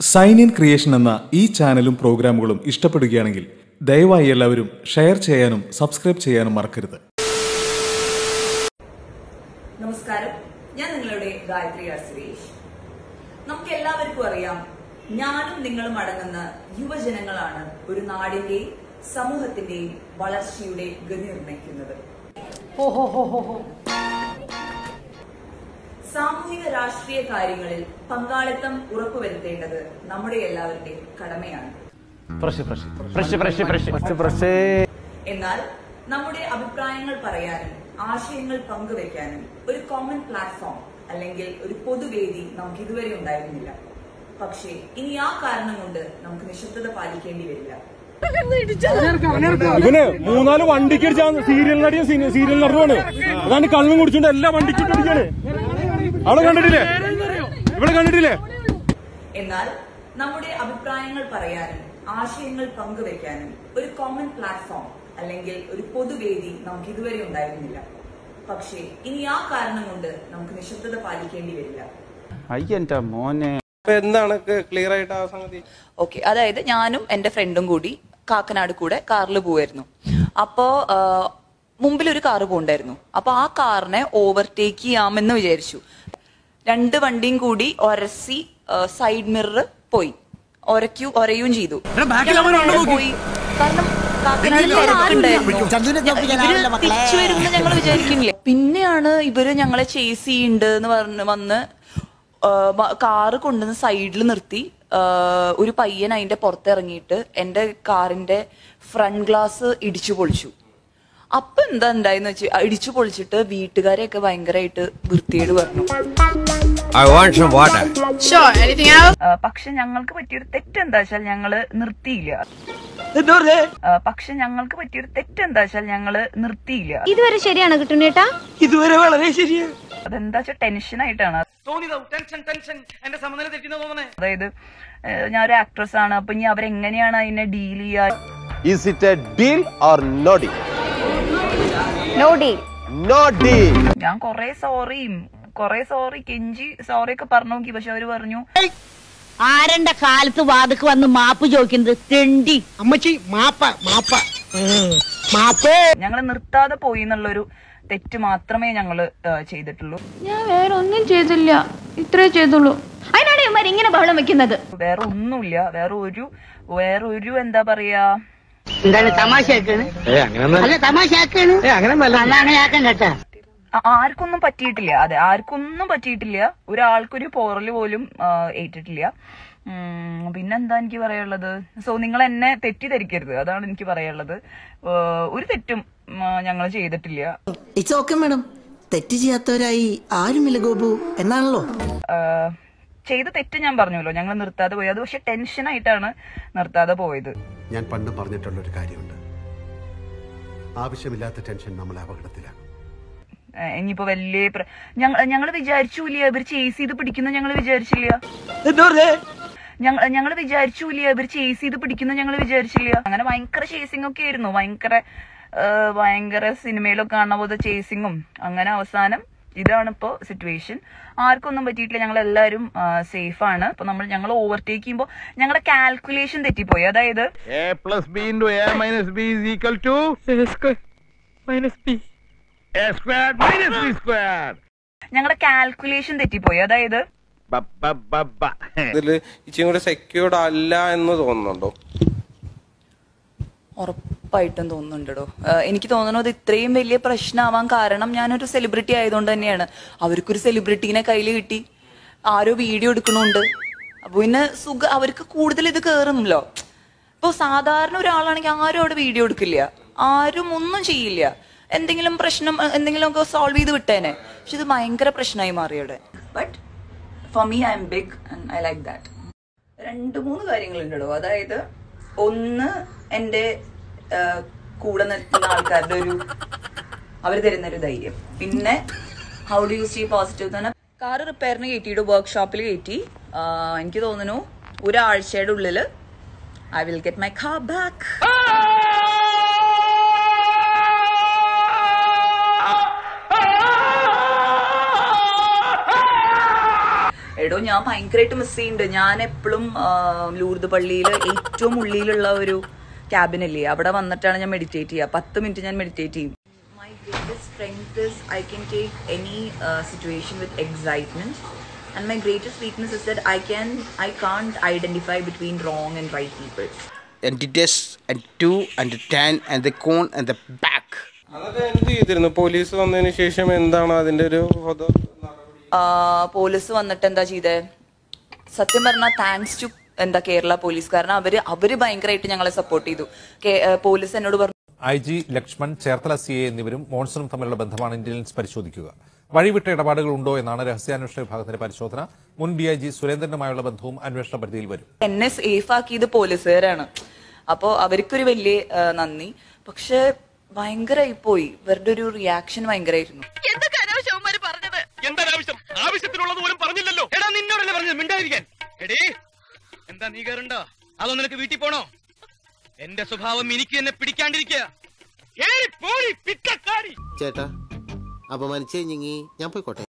Sign in creation എന്ന ഈ ചാനലും പ്രോഗ്രാമുകളും ഇഷ്ടപ്പെടുകയാണെങ്കിൽ ദയവായി എല്ലാവരും ഷെയർ ചെയ്യാനും സബ്സ്ക്രൈബ് ചെയ്യാനും മറക്കരുത് നമസ്കാരം ഞാൻ നിങ്ങളുടെ ഗായത്രി ആർ സുരേഷ് നമുക്ക് എല്ലാവർക്കും അറിയാം ഞാനും നിങ്ങളും അടങ്ങുന്ന യുവജനങ്ങളാണ് ഒരു നാടിന്റെയും സമൂഹത്തിന്റെയും വളർച്ചയുടെ ഗതി നിർണ്ണയിക്കുന്നത് സാമൂഹിക രാഷ്ട്രീയ കാര്യങ്ങളിൽ പങ്കാളിത്തം ഉറപ്പുവരുത്തേണ്ടത് നമ്മുടെ എല്ലാവരുടെയും കടമയാണ് എന്നാൽ നമ്മുടെ അഭിപ്രായങ്ങൾ പറയാനും ആശയങ്ങൾ പങ്കുവെക്കാനും ഒരു കോമൺ പ്ലാറ്റ്ഫോം അല്ലെങ്കിൽ ഒരു പൊതുവേദി നമുക്ക് ഇതുവരെ ഉണ്ടായിരുന്നില്ല പക്ഷേ ഇനി ആ കാരണം കൊണ്ട് നമുക്ക് നിശബ്ദത പാലിക്കേണ്ടി വരില്ല ഇവന് മൂന്നാല് വണ്ടിക്ക് അടിച്ചാ സീരിയൽ നടിയും സീരിയൽ നടന്നുമാണ് അതാണ് കള്ളും കുടിച്ചോണ്ട് എല്ലാ വണ്ടിക്കും അടിക്കാണ് അവളെ കണ്ടിട്ടില്ലേ ഇവിടെ കണ്ടിട്ടില്ലേ എന്നാൽ നമ്മുടെ അഭിപ്രായങ്ങൾ പറയാനും ആശയങ്ങൾ പങ്കുവെക്കാനും ഒരു കോമൺ പ്ലാറ്റ്ഫോം അല്ലെങ്കിൽ ഒരു പൊതുവേദി നമുക്ക് ഇതുവരെ ഉണ്ടായിരുന്നില്ല പക്ഷേ ഇനി ആ കാരണം കൊണ്ട് നമുക്ക് നിശബ്ദത പാലിക്കേണ്ടി വരില്ല അയ്യന്റെ മോനെ അപ്പൊ എന്താണ് ക്ലിയർ ആയിട്ട് ആ സംഗതി ഓക്കെ അതായത് ഞാനും എന്റെ ഫ്രണ്ടും കൂടി കാക്കനാട് കൂടെ കാറിൽ പോവായിരുന്നു അപ്പോ ആ, മുമ്പിലൊരു കാറ് പോണ്ടായിരുന്നു അപ്പൊ ആ കാറിനെ ഓവർടേക്ക് ചെയ്യാമെന്ന് വിചാരിച്ചു രണ്ട് വണ്ടിയും കൂടി ഒരസി സൈഡ് മിറർ പോയി ഒരയ്ക്കു ഒരയും ചെയ്തു ഞങ്ങൾ പോയി കാരണം കാക്കനാട് തിരക്കുണ്ടായിരുന്നു. ഇവര് തിരിച്ചു വരുമെന്ന് ഞങ്ങൾ വിചാരിക്കുന്നില്ല പിന്നെയാണ് ഇവര് ഞങ്ങളെ ചേസ് ചെയ്യുന്നുണ്ട് എന്ന് പറഞ്ഞ് വന്ന് ആ, വ- കാറ് കൊണ്ടുവന്ന് സൈഡിൽ നിർത്തി ആ, ഒരു പയ്യൻ അതിന്റെ പുറത്തിറങ്ങിയിട്ട് എന്റെ കാറിന്റെ ഫ്രണ്ട് ഗ്ലാസ് ഇടിച്ചു പൊളിച്ചു അപ്പൊ എന്താ ഉണ്ടായെന്ന് വെച്ച് ഇടിച്ചു പൊളിച്ചിട്ട് വീട്ടുകാരെയൊക്കെ ഭയങ്കരമായിട്ട് വൃത്തിയേട് പറഞ്ഞു I want some water. Sure. Anything else? ആ, പക്ഷെ ഞങ്ങൾക്ക് പറ്റിയൊരു തെറ്റെന്താ വെച്ചാൽ ഞങ്ങള് നിർത്തിയില്ല ആ, പക്ഷെ ഞങ്ങൾക്ക് പറ്റിയൊരു തെറ്റെന്താ വെച്ചാൽ ഞങ്ങള് നിർത്തിയില്ല ഇതുവരെ ശരിയാണ് കിട്ടുന്നേട്ടാ അതെന്താ വെച്ചാൽ ടെൻഷൻ ആയിട്ടാണ് അതായത് ഏഹ്, ഞാൻ ഒരു ആക്ട്രസ് ആണ് അപ്പൊ ഇനി അവരെങ്ങനെയാണ് അതിനെ ഡീൽ ചെയ്യാ Is it a deal or no deal? No deal No deal. ഞാൻ കൊറേ സോറിയും കൊറേ സോറി കെഞ്ചി സോറി ഒക്കെ പറഞ്ഞു നോക്കി പക്ഷെ അവര് പറഞ്ഞു ആരന്റെ കാലത്ത് വാതുക്ക് വന്ന് മാപ്പ് ചോദിക്കുന്നത് തെണ്ടി അമ്മച്ചി മാപ്പ മാപ്പ മാപ്പേ ഞങ്ങൾ നിർത്താതെ പോയി എന്നുള്ളൊരു തെറ്റ് മാത്രമേ ഞങ്ങള് ഏഹ്, ചെയ്തിട്ടുള്ളൂ ഞാൻ വേറെ ഒന്നും ചെയ്തില്ല ഇത്രേ ചെയ്തുള്ളൂ അതിനാണ് ഇവന്മാർ ഇങ്ങനെ ബഹളം വെക്കുന്നത് വേറെ ഒന്നുമില്ല വേറെ ഒരു വേറെ ഒരു എന്താ പറയാ എന്താണ് തമാശയാക്കാണ് അല്ല തമാശയാക്കാണ് അതാണ് ആക്കാൻ കേട്ടാ ആ- ആർക്കൊന്നും പറ്റിയിട്ടില്ല അതെ ആർക്കൊന്നും പറ്റിയിട്ടില്ല ഒരാൾക്കൊരു പോറല് പോലും ആ, ഏറ്റിട്ടില്ല ഉം, പിന്നെന്താ എനിക്ക് പറയാനുള്ളത് സോ നിങ്ങൾ എന്നെ തെറ്റിദ്ധരിക്കരുത് അതാണ് എനിക്ക് പറയാനുള്ളത് ആ, ഒരു തെറ്റും ഞങ്ങൾ ചെയ്തിട്ടില്ല ഇറ്റ്സ് ഓക്കെ മാഡം തെറ്റ് ചെയ്യാത്തവരായി ആരുമില്ല ഗോപു എന്നാണല്ലോ ആ, ചെയ്ത തെറ്റ് ഞാൻ പറഞ്ഞല്ലോ ഞങ്ങൾ നിർത്താതെ പോയി അത് പക്ഷെ ടെൻഷനായിട്ടാണ് നിർത്താതെ പോയത് ഞാൻ പണ്ട് പറഞ്ഞിട്ടുള്ള ഒരു കാര്യമുണ്ട് ആവശ്യമില്ലാത്ത ടെൻഷൻ നമ്മളെ അപകടത്തിലാക്കും ആ, ഇനിയിപ്പോ വലിയ പ്ര- ഞങ്ങൾ ഞങ്ങൾ വിചാരിച്ചില്ല ഇവർ ചേസ് ചെയ്ത് പിടിക്കുന്ന ഞങ്ങൾ വിചാരിച്ചില്ല ഞങ്ങൾ ഞങ്ങൾ വിചാരിച്ചില്ല ഇവർ ചേസ് ചെയ്ത് പിടിക്കുന്ന ഞങ്ങൾ വിചാരിച്ചില്ല അങ്ങനെ ഭയങ്കര ചേസിംഗ് ഒക്കെ ആയിരുന്നു ഭയങ്കര ആ, ഭയങ്കര സിനിമയിലൊക്കെ കാണുന്ന പോലെ ചേസിങ്ങും അങ്ങനെ അവസാനം ഇതാണ് ഇപ്പോ സിറ്റുവേഷൻ ആർക്കൊന്നും പറ്റിയിട്ടില്ല ഞങ്ങൾ എല്ലാവരും സേഫ് ആണ് അപ്പൊ നമ്മൾ ഞങ്ങൾ ഓവർടേക്ക് ചെയ്യുമ്പോൾ ഞങ്ങളുടെ കാൽക്കുലേഷൻ തെറ്റിപ്പോയി അതായത് A plus B into A minus B is equal to A square minus B. A squared minus B squared. ഞങ്ങളുടെ കാൽക്കുലേഷൻ തെറ്റിപ്പോയി അതായത് Ba ba ba ba. ഇതില് ഇച്ചിരി കൂടെ സെക്യൂർഡ് അല്ല എന്ന് തോന്നുന്നുണ്ടോ ഉറപ്പായിട്ടും തോന്നുന്നുണ്ടോ എനിക്ക് തോന്നുന്നത് ഇത്രയും വലിയ പ്രശ്നമാവാൻ കാരണം ഞാനൊരു സെലിബ്രിറ്റി ആയതുകൊണ്ട് തന്നെയാണ് അവർക്കൊരു സെലിബ്രിറ്റീനെ കയ്യിൽ കിട്ടി ആരോ വീഡിയോ എടുക്കണുണ്ട് അപ്പൊ പിന്നെ സുഖ അവർക്ക് കൂടുതൽ ഇത് കയറുമല്ലോ ഇപ്പൊ സാധാരണ ഒരാളാണെങ്കിൽ ആരും അവിടെ വീഡിയോ എടുക്കില്ല ആരും ഒന്നും ചെയ്യില്ല എന്തെങ്കിലും പ്രശ്നം എ- എന്തെങ്കിലും ഒക്കെ സോൾവ് ചെയ്ത് വിട്ടേനെ പക്ഷെ ഇത് ഭയങ്കര പ്രശ്നമായി മാറി അവിടെ but for me I am big and I like that രണ്ട് മൂന്ന് കാര്യങ്ങളുണ്ടോ അതായത് ഒന്ന് എൻ്റെ ആ, കൂടെ നിൽക്കുന്ന ആൾക്കാരുടെ ഒരു അവർ തരുന്ന ഒരു ധൈര്യം പിന്നെ how do you stay positive തന്നെ കാർ റിപ്പയറിന് കയറ്റിയിട്ട് വർക്ക്ഷോപ്പിൽ കയറ്റി ആ, എനിക്ക് തോന്നുന്നു ഒരാഴ്ചയുടെ ഉള്ളിൽ I will get my car back എടോ എടോ ഞാൻ ഭയങ്കരമായിട്ട് മിസ് ചെയ്യുന്നുണ്ട് ഞാൻ എപ്പോഴും ലൂർദ് പള്ളിയിൽ ഏറ്റവും ഉള്ളിലുള്ള ഒരു ക്യാബിനല്ലേ അവിടെ വന്നിട്ടാണ് ഞാൻ മെഡിറ്റേറ്റ് ചെയ്യുക പത്ത് മിനിറ്റ് ഞാൻ മെഡിറ്റേറ്റ് ചെയ്യും my greatest strength is I can take any situation with excitement and my greatest weakness is that I can I can't identify between wrong and right people and this and two and the ten and the cone and the back. അതൊക്കെ എന്ത് ചെയ്തിരുന്നു police വന്നതിന് ശേഷം എന്താണ് അതിന്റെ ഒരു ഇത്? Police വന്നിട്ട് എന്താ ചെയ്തേ സത്യം പറഞ്ഞാൽ താങ്ക്സ് ടു എന്താ കേരള പോലീസ് കാരണം അവര് അവര് ഭയങ്കരമായിട്ട് ഞങ്ങളെ സപ്പോർട്ട് ചെയ്തു കേ- ഏഹ് പോലീസ് എന്നോട് പറഞ്ഞു I G Lakshman Cherthala C A എന്നിവരും മോൺസണും തമ്മിലുള്ള ബന്ധമാണ് ഇന്റലിജൻസ് പരിശോധിക്കുക വഴിവിട്ട ഇടപാടുകൾ ഉണ്ടോ എന്നാണ് രഹസ്യാന്വേഷണ വിഭാഗത്തിന്റെ പരിശോധന മുൻ ഡി ഐ ജി സുരേന്ദ്രനുമായുള്ള ബന്ധവും അന്വേഷണ പരിധിയിൽ വരും എന്നെ സേഫ് ആക്കിയത് പോലീസുകാരാണ് അപ്പോൾ അവർക്കൊരു വലിയ ആ, നന്ദി പക്ഷെ ഭയങ്കരമായി പോയി ഇവരുടെ ഒരു റിയാക്ഷൻ ഭയങ്കരമായിരുന്നു എന്താണ് ആവശ്യം ആവശ്യത്തിനുള്ളത് പോലും പറഞ്ഞില്ലല്ലോ എടാ നിന്നോടല്ലേ പറഞ്ഞത് മിണ്ടായിരിക്കാൻ എടേ എന്താ നീ കയറണ്ട അതോ നിനക്ക് വീട്ടിൽ പോണോ എന്റെ സ്വഭാവം എനിക്ക് എന്നെ പിടിക്കാണ്ടിരിക്കുക ഏയ് പോടി പിറ്റക്കാടി ചേട്ടാ അപമാനിച്ചേ ഞങ്ങി ഞാൻ പോയിക്കോട്ടെ